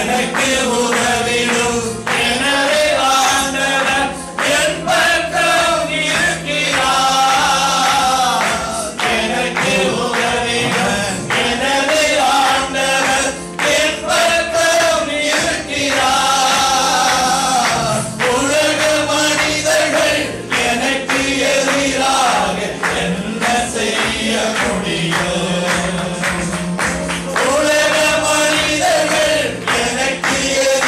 எனக்கு உதவிடும் எனது ஆண்டவர் என் பக்கம் இருக்கிறார் எனக்கு உதவிடும் எனது ஆண்டவர் என் பக்கம் இருக்கிறார் உலக மனிதர்கள் எனக்கு எதிராக என்ன செய்ய முடியும் உலக மனிதர்கள் எனக்கு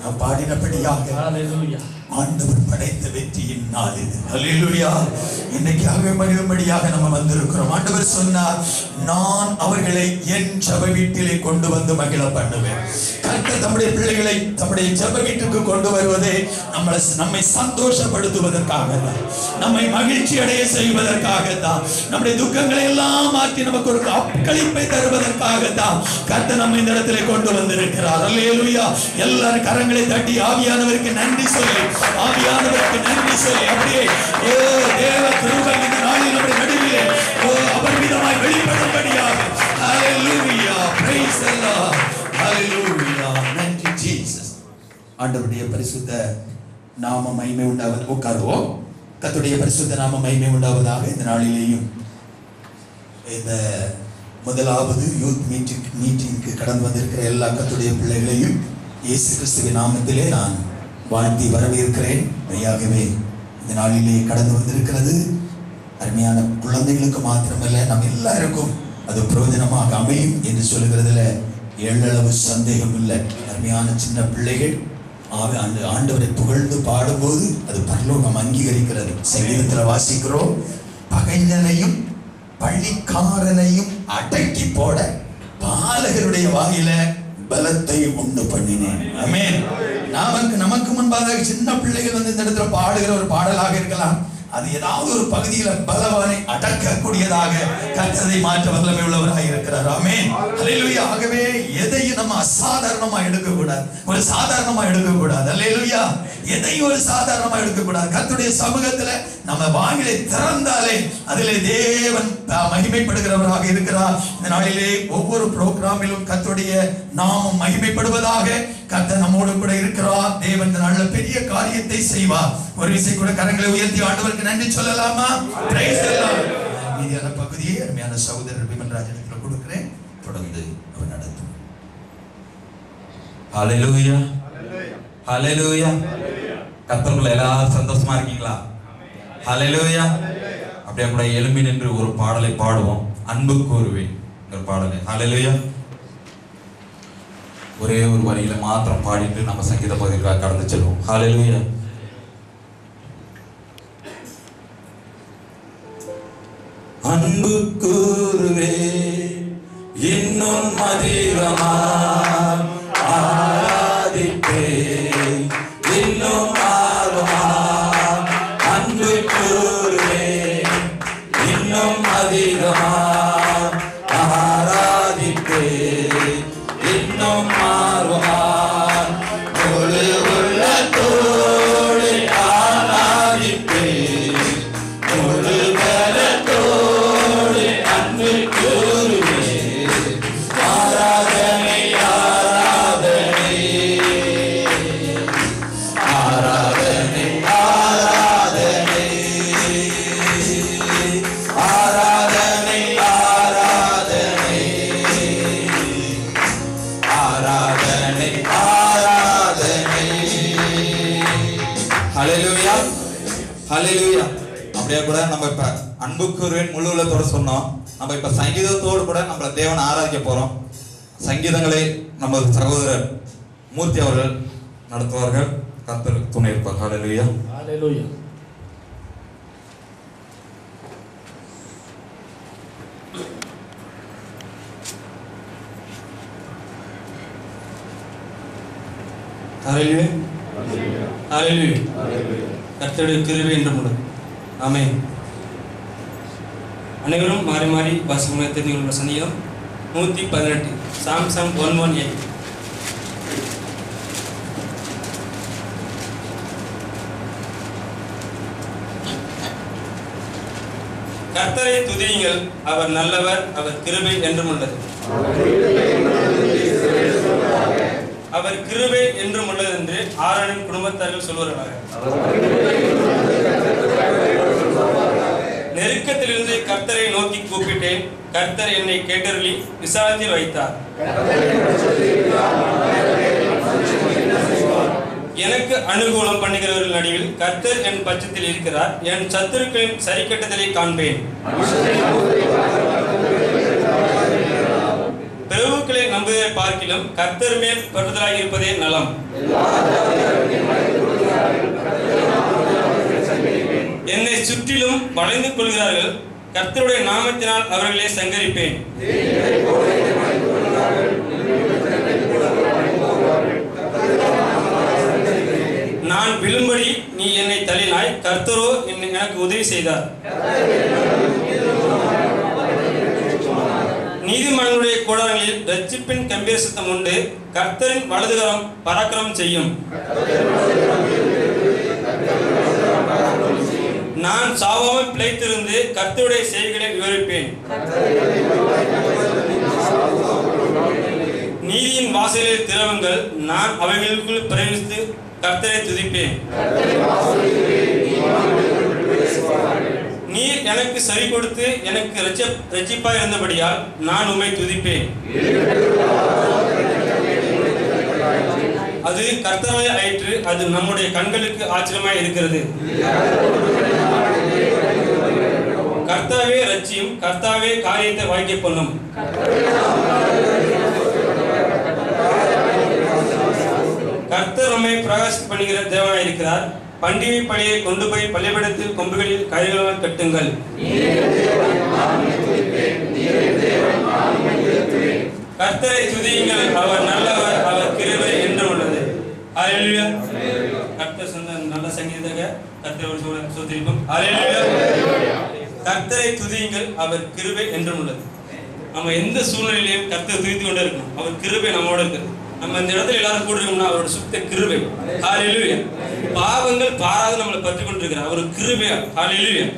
நான் பாடினபடியாக Hallelujah. ஆண்டவர் படைத்த வெற்றியின் நாள் இது ஹalleluya இன்னைக்காக மகிழும்படியாக நம்ம வந்திருக்கிறோம் ஆண்டவர் சொன்னார் நான் அவர்களை என் ஜெப வீட்டிலே கொண்டு வந்து மகிழ பண்ணுவேன் கர்த்தர் தம்முடைய பிள்ளைகளை தம்முடைய ஜெப வீட்டுக்கு கொண்டு வருவதே நம்மளை நம்மை சந்தோஷப்படுத்துவதற்காக தான் நம்மை மகிழ்ச்சி அடைய செய்வதற்காக தான் நம்முடைய துக்கங்களை எல்லாம் மாற்றி நமக்கு ஒரு அக்களிப்பை தருவதற்காக தான் கர்த்தர் நம்ம இந்த இடத்திலே கொண்டு வந்திருக்கிறார் அல்லேலூயா எல்லாரும் கரங்களை தட்டி ஆவியானவருக்கு நன்றி சொல்லி ஆவியானவருக்கு நன்றி சொல்லி அப்படியே ஓ தேவ கிருபை இந்த நாளில் நம்முடைய நடுவிலே ஓ அபரிமிதமாய் வெளிப்படும்படியாக hallelujah praise the lord hallelujah நன்றி ஜீசஸ் ஆண்டவருடைய பரிசுத்த நாம மகிமை உண்டாவது உட்காருவோம் கர்த்தருடைய பரிசுத்த நாம மகிமை உண்டாவதாக இந்த நாளிலேயும் இந்த முதலாவது யூத் மீட்டிங் மீட்டிங்க்கு கடந்து வந்திருக்கிற எல்லா கத்துடைய பிள்ளைகளையும் இயேசு கிறிஸ்துவின் நாமத்திலே நான் வாழ்த்தி வரவேற்கிறேன் மெய்யாகவே இந்த நாளிலே கடந்து வந்திருக்கிறது அருமையான குழந்தைகளுக்கு மாத்திரமல்ல நம்ம எல்லாருக்கும் அது பிரயோஜனமாக அமையும் என்று சொல்லுகிறதுல எள்ளளவு சந்தேகம் இல்லை அருமையான சின்ன பிள்ளைகள் ஆவி- அந்த ஆண்டவரை புகழ்ந்து பாடும்போது அது பரலோகம் அங்கீகரிக்கிறது சங்கீதத்தில் வாசிக்கிறோம் பகைஞனையும் பள்ளிக்காரனையும் அடக்கி போட பாலகருடைய வாயில பலத்தை உண்டு பண்ணினேன் ஆமென் நமக்கு நமக்கு முன்பாக சின்ன பிள்ளைகள் வந்து இந்த இடத்துல பாடுகிற ஒரு பாடலாக இருக்கலாம் அது ஏதாவது ஒரு பகுதியில பலவானை அடக்கக்கூடியதாக கற்றதை மாற்ற வல்லமை உள்ளவராக இருக்கிறார் ஆமென் அல்லேலூயா ஆகவே எதையும் நம்ம அசாதாரணமா எடுக்க கூடாது ஒரு சாதாரணமா எடுக்க கூடாது அல்லேலூயா எதையும் ஒரு சாதாரணமா எடுக்க கூடாது கர்த்தருடைய சமூகத்துல நம்ம வாயிலை திறந்தாலே அதிலே தேவன் அஹ், மகிமைப்படுகிறவராக இருக்கிறார் இந்த நாளிலே ஒவ்வொரு புரோகிராமிலும் கர்த்தருடைய நாமம் மகிமைப்படுவதாக கர்த்தர் நம்மோடு கூட இருக்கிறார் தேவன் இந்த நாளில் பெரிய காரியத்தை செய்வார் ஒரு விசை கூட கரங்களை உயர்த்தி ஆண்டவருக்கு நன்றி சொல்லலாமா Praise the Lord. மீதியான பகுதியை அருமையான சகோதரர் விமன் ராஜனுக்கு கொடுக்கிறேன் தொடர்ந்து அவர் நடத்தும் ஹalleluya ஹalleluya கர்த்தருக்குள்ள எல்லாரும் சந்தோஷமா இருக்கீங்களா ஹalleluya அப்படியே கூட எழும்பி நின்று ஒரு பாடலை பாடுவோம் அன்பு கூறுவேன் ஒரு பாடலை ஹalleluya ஒரே ஒரு வரியில மாத்திரம் பாடிட்டு நம்ம சங்கீத பகுதிக்காக கடந்து செல்வோம் ஹalleluya அன்பு கூறுவே இன்னும் அதிகமா ஆராதிப்பே இன்னும் ஆர்வமா அன்பு கூறுவே இன்னும் அதிகமா ஆராதிப்பே இன்னும் ஆர்வமா முழு உள்ளத்தோடு ஆராதிப்பே முழு பலத்தோடு அன்பு கூறுவே ஆராதனை ஆராதனை ஆராதனை ஆராதனை ஆராதனை ஆராதனை ஆராதனை ஆராதனை ஹalleluya ஹalleluya அப்படியே கூட நம்ம இப்ப அன்புக்குருவின் முழு உள்ளத்தோட சொன்னோம் நம்ம இப்ப சங்கீதத்தோடு கூட நம்ம தேவனை ஆராதிக்க போறோம் சங்கீதங்களை நமது சகோதரர் மூர்த்தி அவர்கள் நடத்துவார்கள் கர்த்தர் துணை இருப்பார் ஹalleluya Hallelujah. ஹalleluya ஹalleluya கர்த்தருடைய கிருபை என்று முடன் ஆமென் அனைவரும் மாறி மாறி வாசிக்கும் தெரிஞ்சுள்ள சந்தேகம் நூற்றி பதினெட்டு சாம்சங் ஒன் ஒன் எயிட் கர்த்தரை துதியுங்கள் அவர் நல்லவர் அவர் கிருபை என்றும் உள்ளது அவர் கிருபை என்றும் உள்ளது என்று ஆரோனின் குடும்பத்தார்கள் சொல்வார்கள் நெருக்கத்திலிருந்து கர்த்தரை நோக்கி கூப்பிட்டேன் கர்த்தர் என்னை கேட்டருளி விசாலத்தில் வைத்தார் எனக்கு அனுகூலம் பண்ணுகிறவர்கள் நடுவில் கர்த்தர் என் பட்சத்தில் இருக்கிறார் என் சத்துருக்களின் சரிக்கட்டுதலை காண்பேன் பிரபுக்களை நம்புவதை பார்க்கிலும் கர்த்தர் மேல் பற்றுதலாய் இருப்பதே நலம் இன்னும் வளைந்து கொள்கிறார்கள் கர்த்தருடைய நாமத்தினால் அவர்களை சங்கரிப்பேன் நான் விழும்படி நீ என்னை தள்ளினாய் கர்த்தரோ என்னை எனக்கு உதவி செய்தார் நீதிமன்றங்களுடைய கூடாரங்களில் ரட்சிப்பின் கம்பீர சத்தம் உண்டு கர்த்தரின் வலதுகரம் பராக்கிரமம் செய்யும் நான் சாவாமல் பிழைத்திருந்து கர்த்தருடைய செய்திகளை விவரிப்பேன் நீதியின் வாசலில் திறவுங்கள் நான் அவைகளுக்குள் பிரவேசித்து கர்த்தரை துதிப்பேன் நீர் எனக்கு சரி கொடுத்து எனக்கு ரட்ச- ரட்சிப்பாய் இருந்தபடியால் நான் உம்மை துதிப்பேன் அது கர்த்தராய் ஆயிற்று அது நம்முடைய கண்களுக்கு ஆச்சரியமாய் இருக்கிறது கர்த்தாவே ரட்சியும் கர்த்தாவே காரியத்தை வாய்க்க பண்ணும் கர்த்தர் நம்மை பிரகாசி பண்ணுகிற தேவனாய் இருக்கிறார் பண்டிகை பழியை கொண்டு போய் பள்ளிப்படத்தில் கொம்புகளில் கயிறுகளால் கட்டுங்கள் கர்த்தரை துதியுங்கள் அவர் நல்லவர் அவர் கிருபை என்று உள்ளது ஹalleluya கர்த்தர் சொன்ன நல்ல சங்கீதக கர்த்தர் ஒரு சொல்ல சோதரிப்போம் ஹalleluya கர்த்தரை துதியுங்கள் அவர் கிருபை என்றும் உள்ளது நம்ம எந்த சூழ்நிலையிலையும் கர்த்தரை துதித்து கொண்டே இருக்கணும் அவர் கிருபை நம்மோட இருக்குது நம்ம இந்த இடத்துல எல்லாரும் கூட இருக்கோம்னா அவரோட சுத்த கிருபை ஹalleluya பாவங்கள் பாராது நம்மளை பற்றி கொண்டிருக்கிறார் அவர் கிருபை ஹalleluya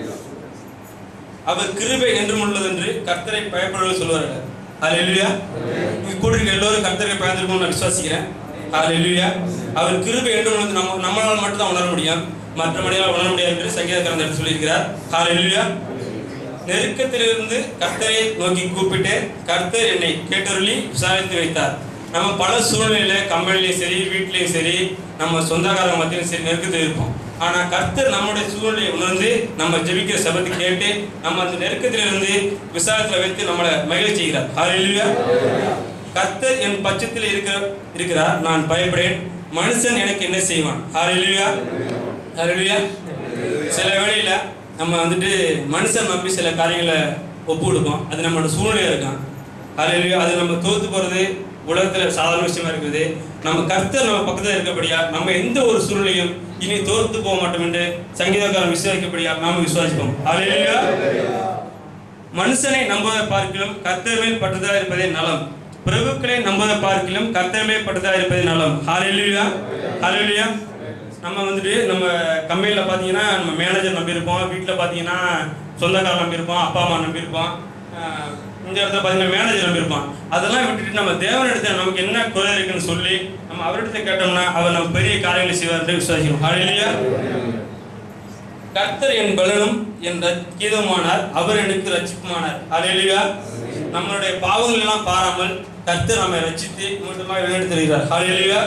அவர் கிருபை என்றும் உள்ளது என்று கர்த்தரை பயப்படுவது சொல்வார்கள் ஹalleluya இங்க கூட இருக்க எல்லோரும் கர்த்தரை பயந்திருக்கணும்னு நான் விசுவாசிக்கிறேன் ஹalleluya அவர் கிருபை என்றும் உள்ளது நம்ம நம்மளால் மட்டும் தான் உணர முடியும் மற்ற மனிதனால் உணர முடியாது என்று சங்கீதக்காரன் எடுத்து சொல்லியிருக்கிறார் ஹalleluya நெருக்கத்திலிருந்து கர்த்தரை நோக்கி கூப்பிட்டு கர்த்தர் என்னை கேட்டருளி விசாரித்து வைத்தார் நம்ம பல சூழ்நிலையில கம்பெனிலையும் சரி வீட்லயும் சரி நம்ம சொந்தக்காரங்க மத்தியிலும் சரி நெருக்கத்தில் இருப்போம் ஆனா கர்த்தர் நம்முடைய சூழ்நிலையை உணர்ந்து நம்ம ஜெபிக்கிற சபத்தை கேட்டு நம்ம அந்த நெருக்கத்திலிருந்து விசாரத்தில் வைத்து நம்மளை மகிழ செய்கிறார் ஹalleluya கர்த்தர் என் பட்சத்தில் இருக்கிற இருக்கிறார் நான் பயப்படேன் மனுஷன் எனக்கு என்ன செய்வான் ஹalleluya ஹalleluya சில வேளையில நம்ம வந்துட்டு மனுஷன் நம்பி சில காரியங்களை ஒப்பு கொடுப்போம் அது நம்மளோட சூழ்நிலையா இருக்கும் ஹalleluya அது நம்ம தோத்து போறது உலகத்துல சாதாரண விஷயமா இருக்குது நம்ம கர்த்தர் நம்ம பக்கத்துல இருக்கபடியா நம்ம எந்த ஒரு சூழ்நிலையும் இனி தோத்து போக மாட்டோம் என்று சங்கீதக்காரன் விசுவாசிக்கப்படியா நாம விசுவாசிப்போம் ஹalleluya மனுஷனை நம்புவதை பார்க்கிலும் கர்த்தர் மேல் பட்டதா இருப்பதே நலம் பிரபுக்களை நம்புவதை பார்க்கிலும் கர்த்தர் மேல் பட்டதா இருப்பதே நலம் ஹalleluya ஹalleluya நம்ம வந்துட்டு நம்ம கம்பெனியில் பார்த்தீங்கன்னா நம்ம மேனேஜர் நம்பியிருப்போம் வீட்டில் பார்த்தீங்கன்னா சொந்தக்காரர் நம்பியிருப்போம் அப்பா அம்மா நம்பியிருப்போம் ஆஹ் இந்த இடத்துல பார்த்தீங்கன்னா மேனேஜர் நம்பியிருப்போம் அதெல்லாம் விட்டுட்டு நம்ம தேவனிடத்தில் நமக்கு என்ன குறை இருக்குன்னு சொல்லி நம்ம அவரிடத்தை கேட்டோம்னா அவர் நம்ம பெரிய காரியங்களை செய்வார் என்று விசுவாசிக்கிறோம் ஹalleluya கர்த்தர் என் பலனும் என் கீதமானார் அவர் எனக்கு ரட்சிப்புமானார் ஹalleluya நம்மளுடைய பாவங்கள் எல்லாம் பாராமல் கர்த்தர் நம்மை ரட்சித்து மீண்டுமாய் வழிநடத்துகிறார் ஹalleluya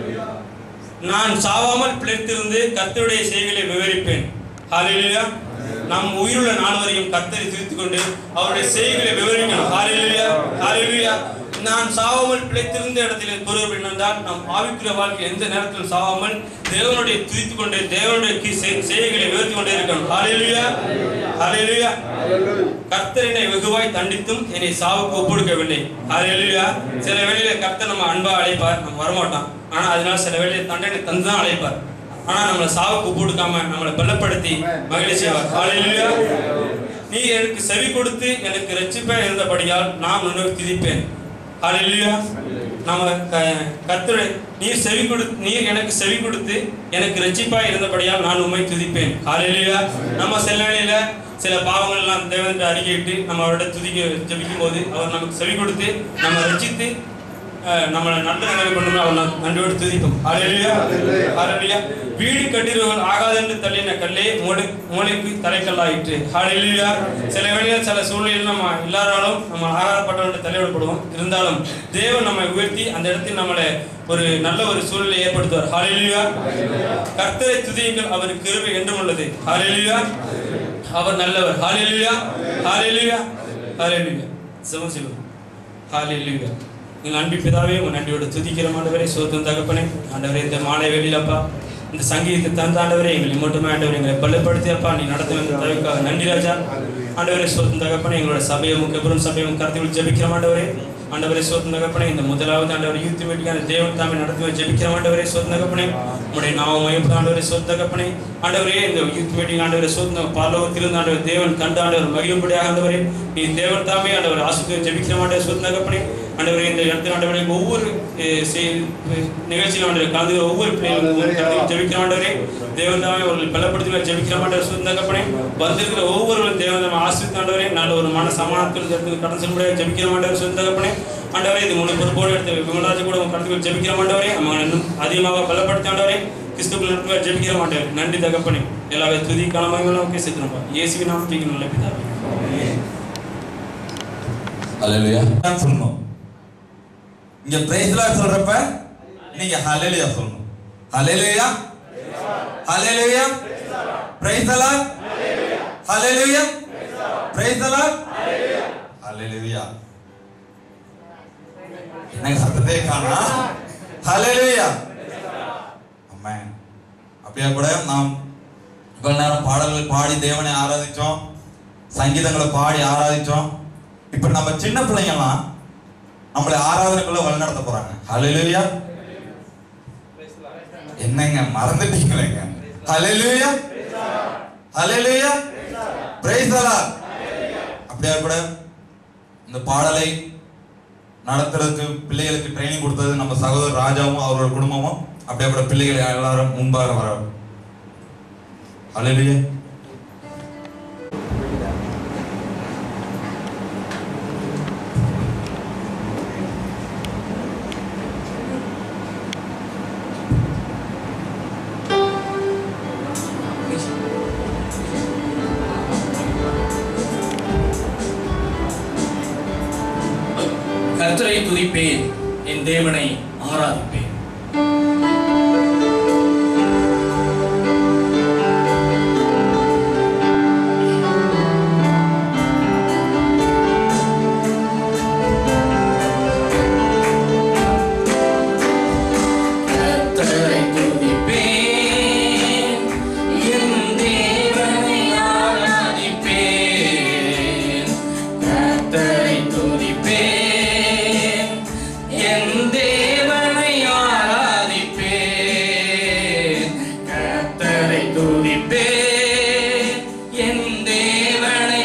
நான் சாவாமல் பிழைத்திருந்து கர்த்தருடைய செய்திகளை விவரிப்பேன் ஹalleluya நம் உயிருள்ள நாள் வரையும் கர்த்தரை துதித்துக் கொண்டு அவருடைய செய்திகளை விவரிக்கணும் ஹalleluya ஹalleluya நான் சாவாமல் பிழைத்திருந்த இடத்தில் பொருள் என்னென்றால் நம் ஆவிக்குரிய வாழ்க்கை எந்த நேரத்திலும் சாவாமல் தேவனுடைய துதித்துக் கொண்டு தேவனுடைய கி- செய்- செய்திகளை விவரித்துக் கொண்டே இருக்கணும் ஹalleluya ஹalleluya கர்த்தர் என்னை வெகுவாய் தண்டித்தும் என்னை சாவுக்கு ஒப்புடுக்கவில்லை ஹalleluya சில வேளையில கர்த்தர் நம்ம அன்பா அழைப்பார் நம்ம வரமாட்டோம் ஆனா அதனால சில வேளையில தண்டனை தந்து தான் அழைப்பார் ஆனா நம்மளை சாவுக்கு ஒப்புடுக்காம நம்மளை பலப்படுத்தி மகிழ்ச்சி செய்வார் ஹalleluya நீ எனக்கு செவி கொடுத்து எனக்கு ரட்சிப்பா இருந்தபடியால் நான் உன்னை துதிப்பேன் ஹalleluya நாம க- கர்த்தருடைய நீர் செவி கொடு நீர் எனக்கு செவி கொடுத்து எனக்கு ரட்சிப்பா இருந்தபடியால் நான் உம்மை துதிப்பேன் ஹalleluya நம்ம சில வேளையில சில பாவங்கள் எல்லாம் தேவன்கிட்ட அறிக்கையிட்டு நம்ம அவரோட துதிக்க ஜெபிக்கும் போது அவர் நமக்கு செவி கொடுத்து நம்ம ரட்சித்து அஹ், நம்மளை நல்ல நிலைமை கொண்டு அவர் நன்- நன்றியோடு துதிப்போம் ஹalleluya ஹalleluya வீடு கட்டிடுவன் ஆகாதென்று தள்ளின கல்லே மூளை மூளைக்கு தலைக்கல்லாயிற்று ஹalleluya சில வேளையில் சில சூழ்நிலையில் நம்ம எல்லாராலும் நம்ம ஆகாரப்பட்டவன் தலையிடப்படுவோம் இருந்தாலும் தேவன் நம்மை உயர்த்தி அந்த இடத்தில் நம்மளை ஒரு நல்ல ஒரு சூழ்நிலை ஏற்படுத்துவார் ஹalleluya கர்த்தரை துதியுங்கள் அவர் கிருபை என்றும் உள்ளது ஹalleluya அவர் நல்லவர் ஹalleluya ஹalleluya ஹalleluya சிவம் சிவம் ஹalleluya எங்கள் அன்பி பிதாவே உன் நன்றியோடு துதிக்கிற ஆண்டவரே சோத்தம் தகப்பனே ஆண்டவரே இந்த மாலை வேளையிலப்பா இந்த சங்கீதத்தை தந்த ஆண்டவரே எங்களை மட்டுமே ஆண்டவரே எங்களை பலப்படுத்தியப்பா நீ நடத்த வந்த தவிக்காக நன்றி ராஜா ஆண்டவரே சோதன் தகப்பனே எங்களோட சபையும் கபரும் சபையும் கருத்தில் ஜெபிக்கிற ஆண்டவரே ஆண்டவரே சோதன் தகப்பனே இந்த முதலாவது ஆண்டவர் யூத் மீட்டிங்கான தேவன் தாமே நடத்தி ஜெபிக்கிற ஆண்டவரே சோதன் தகப்பனே உடைய நாம மயப்பட ஆண்டவரே சோதன் தகப்பனே ஆண்டவரே இந்த யூத் மீட்டிங் ஆண்டவரே சோதன் பாலோகத்திலிருந்து ஆண்டவர் தேவன் கண்டு ஆண்டவர் மகிழும்படியாக ஆண்டவரே நீ தேவன் தாமே ஆண்டவர் ஆசிரியர் ஜெபிக்கிற ஆண்டவர் சோதன் தகப்பனே ஆண்டவரே இந்த இடத்துல ஆண்டவரே ஒவ்வொரு அஹ், செய்- நிகழ்ச்சியிலும் ஆண்டவர் கலந்து கொள்கிற ஒவ்வொரு பிள்ளைகளுக்கும் ஜெபிக்கிற ஆண்டவரே தேவன் தாமே அவர்களை பலப்படுத்தி ஜெபிக்கிற ஆண்டவர் சோதன் தகப்பனே வந்திருக்கிற ஒவ்வொருவரும் தேவன் தாமே ஆசிரியர் ஆண்டவரே நல்ல ஒரு மன சமாளத்தில் இடத்துக்கு கடன் செல்லும்படியாக ஜெபிக்கிற ஆண்டவர் சோதன் தகப்பனே ஆண்டவரே இது முழு பொறுப்போடு எடுத்து விமலாஜி கூட கடந்து ஜெபிக்கிற ஆண்டவரே அவங்க இன்னும் அதிகமாக பலப்படுத்தி ஆண்டவரே கிறிஸ்துக்குள் நடத்துவ ஜெபிக்கிற மாட்டேன் நன்றி தகப்பனே எல்லாவே துதி காலமாக ஓகே சேர்த்துனப்பா இயேசுவின் நாம் ஜெயிக்கணும் நல்ல பிதாவே ஹalleluya தான் சொல்லணும் இங்க பிரைஸ் லார்ட் சொல்றப்ப நீங்க ஹalleluya சொல்லணும் hallelujah hallelujah praise lord hallelujah praise lord hallelujah என்னங்க சத்தத்தை காணா ஹalleluya ஆமென் அப்படியே கூட நாம் இவ்வளவு நேரம் பாடல்கள் பாடி தேவனை ஆராதிச்சோம் சங்கீதங்களை பாடி ஆராதிச்சோம் இப்ப நம்ம சின்ன பிள்ளைங்கலாம் நம்மளை ஆராதனைக்குள்ள வழிநடத்த போறாங்க ஹalleluya என்னங்க மறந்துட்டீங்களேங்க ஹalleluya ஹalleluya praise the lord அப்படியே கூட இந்த பாடலை நடத்துறதுக்கு பிள்ளைகளுக்கு ட்ரைனிங் கொடுத்தது நம்ம சகோதரர் ராஜாவும் அவரோட குடும்பமும் அப்படியே கூட பிள்ளைகள் எல்லாரும் முன்பாக வர ஹalleluya கர்த்தரை துதிப்பேன் என் தேவனை ஆராதிப்பேன் கர்த்தரை துதிப்பேன் என் தேவனை ஆராதிப்பேன் கர்த்தரை துதிப்பேன் என் தேவனை ஆராதிப்பேன் கர்த்தரை துதிப்பேன் என் தேவனை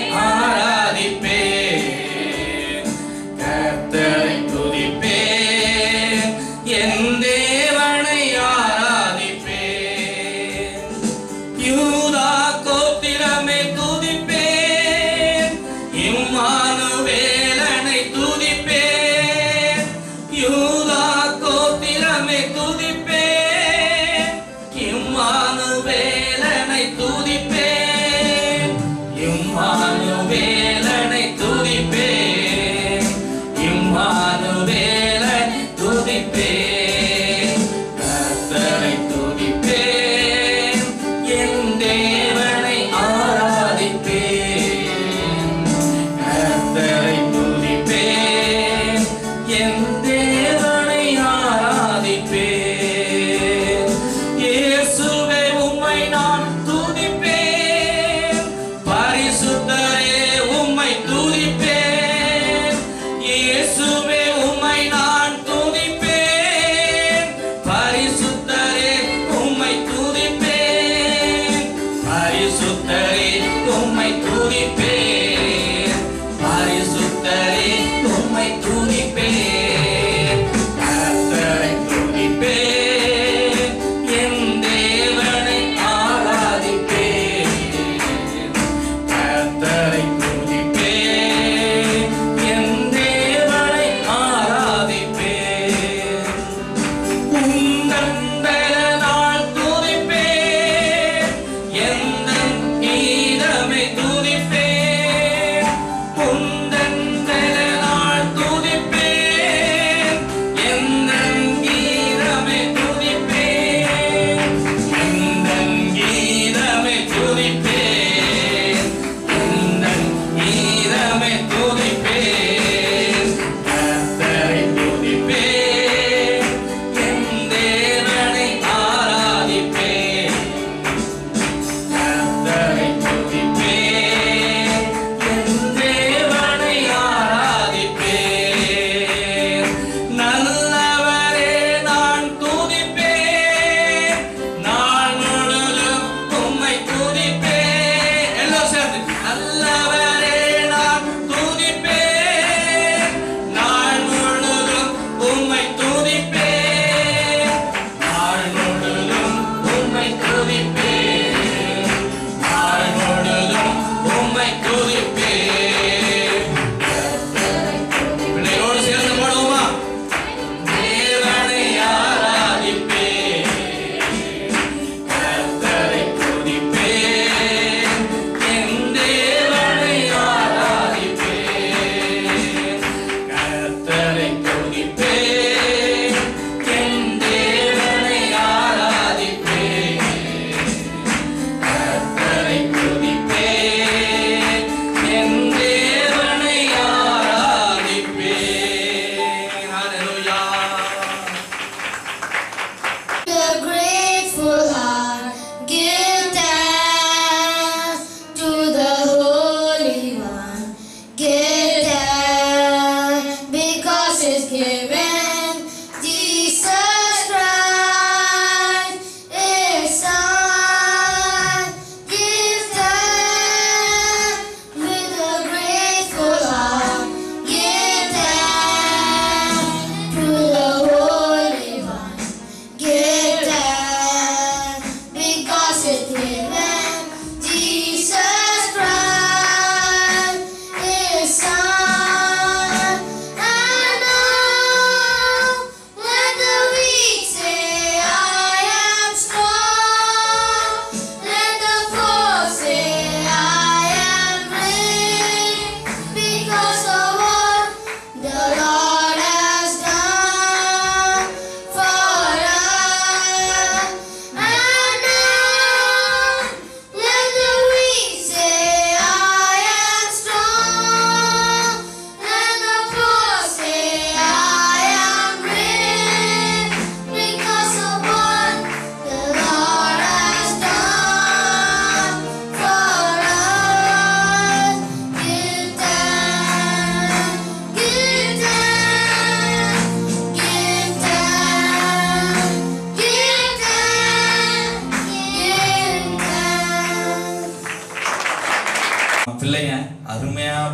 ஆராதிப்பேன் கர்த்தரை துதிப்பேன் என் தேவனை ஆராதிப்பேன் யூதா கோத்திரமே துதிப்பேன் இம்மானுவேலனை துதிப்பேன் யூதா கோத்திரமே துதிப்பேன் இம்மானுவேலனை துதிப்பேன் இம்மானுவேலனை துதிப்பேன் இம்மானுவேலனை துதிப்பேன் கர்த்தரை துதிப்பேன் என் தேவனை ஆராதிப்பேன் கர்த்தரை துதிப்பேன் என் தேவனை ஆராதிப்பேன்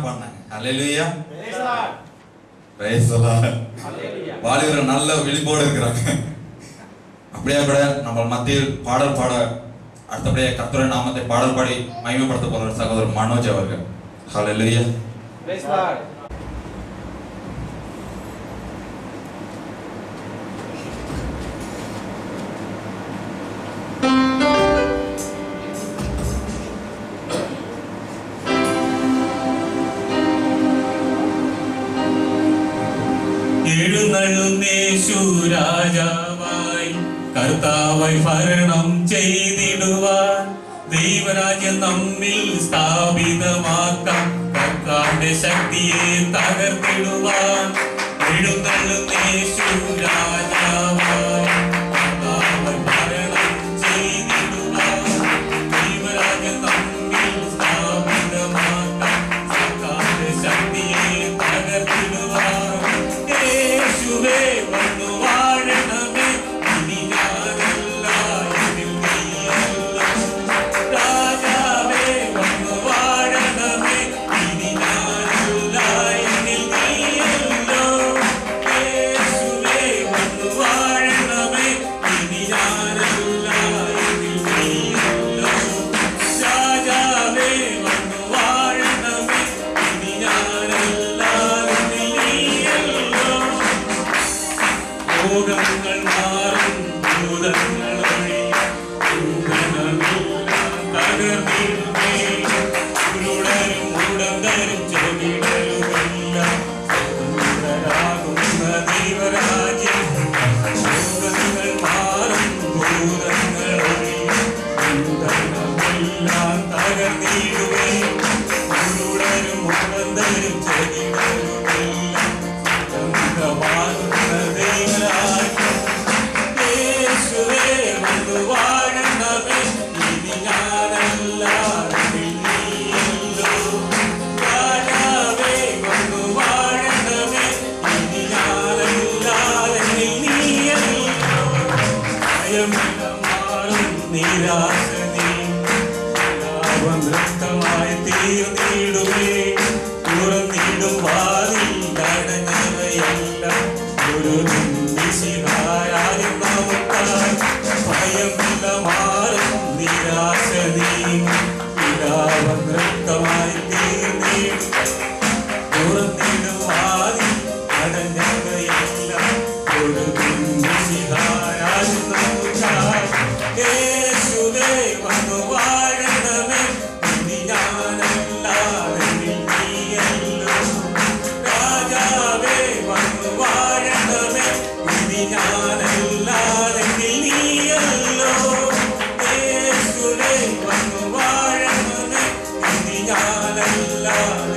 பண்ணாங்க ஹalleluya பிரைஸ் வாலிபர்கள் நல்ல விழிப்போடு இருக்கிறாங்க அப்படியே கூட நம்ம மத்தியில் பாடல் பாட அடுத்தபடியே கர்த்தருடைய நாமத்தை பாடல் பாடி மகிமைப்படுத்த போற சகோதரர் மனோஜ் அவர்கள் ஹalleluya എഴുന്നള്ളുന്നേശു രാജാവായി കർത്താവായി ഭരണം ചെയ്തിടുവാൻ ദൈവരാജ്യം നമ്മിൽ സ്ഥാപിതമാക്കാം കർത്താവിന്റെ ശക്തിയെ തകർത്തിടുവാൻ എഴുന്നള്ളുന്നേശു രാജാവായി കർത്താവായി ഭരണം ചെയ്തിടുവാൻ ദൈവരാജ്യം നമ്മിൽ സ്ഥാപിതമാക്കാം കർത്താവിന്റെ ശക്തിയെ തകർത്തിടുവാൻ യേശുവേ വന്നു വാഴണമേ ഇനി ഞാനല്ല ഇതിൽ നീയല്ലോ രാജാവേ വന്നു വാഴണമേ ഇനി ഞാനല്ല ഇതിൽ നീയല്ലോ യേശുവേ വന്നു വാഴണമേ ഇനി ഞാനല്ല ഇതിൽ നീയല്ലോ രാജാവേ വന്നു വാഴണമേ ഇനി ഞാനല്ല ഇതിൽ നീയല്ലോ ലോകങ്ങൾ മാറും ഭൂതങ്ങൾ ഒഴിയും ഭൂതനമെല്ലാം തകർന്നിടുമേ ഉരുടരും ഉടന്തരും ചെവിടരുമെല്ലാം സ്വതന്ത്രരാകുന്ന ദൈവരാജ്യം ലോകങ്ങൾ മാറും ഭൂതങ്ങൾ ഒഴിയും ഭൂതനമെല്ലാം തകർന്നിടുമേ ഉരുടരും ഉടന്തരും ചെവിടരുമെല്ലാം സ്വതന്ത്രമാകുന്ന ദൈവരാജ്യം യേശുവേ വന്നു വാഴണമേ ഇനി ഞാനല്ല നീയല്ലോ രാജാവേ വന്നു വാഴണമേ ഇനി ഞാനല്ല നീയല്ലോ ഭയമില്ല മാറും നിരാശ നീ ലാഭം നൃത്തമായി തീർന്നിടുമേ തുറന്നിടും വാതിൽ തടഞ്ഞവയെല്ലാം ഒരു നിശിഹായാലും നമുക്കായി ഭയമില്ല മാറും നിരാശ നീ ലാഭം നൃത്തമായി തീർന്നിടും തുറന്നിടും വാതിൽ തടഞ്ഞവയെല്ലാം ഒരു നിശിഹായാലും നമുക്കായി യേശുവേ വന്നു വാഴണമേ ഇനി ഞാനല്ലാതെ നീയല്ലോ രാജാവേ വന്നു വാഴണമേ ഇനി ഞാനല്ലാതെ നീയല്ലോ യേശുവേ വന്നു വാഴണമേ ഇനി ഞാനല്ലാതെ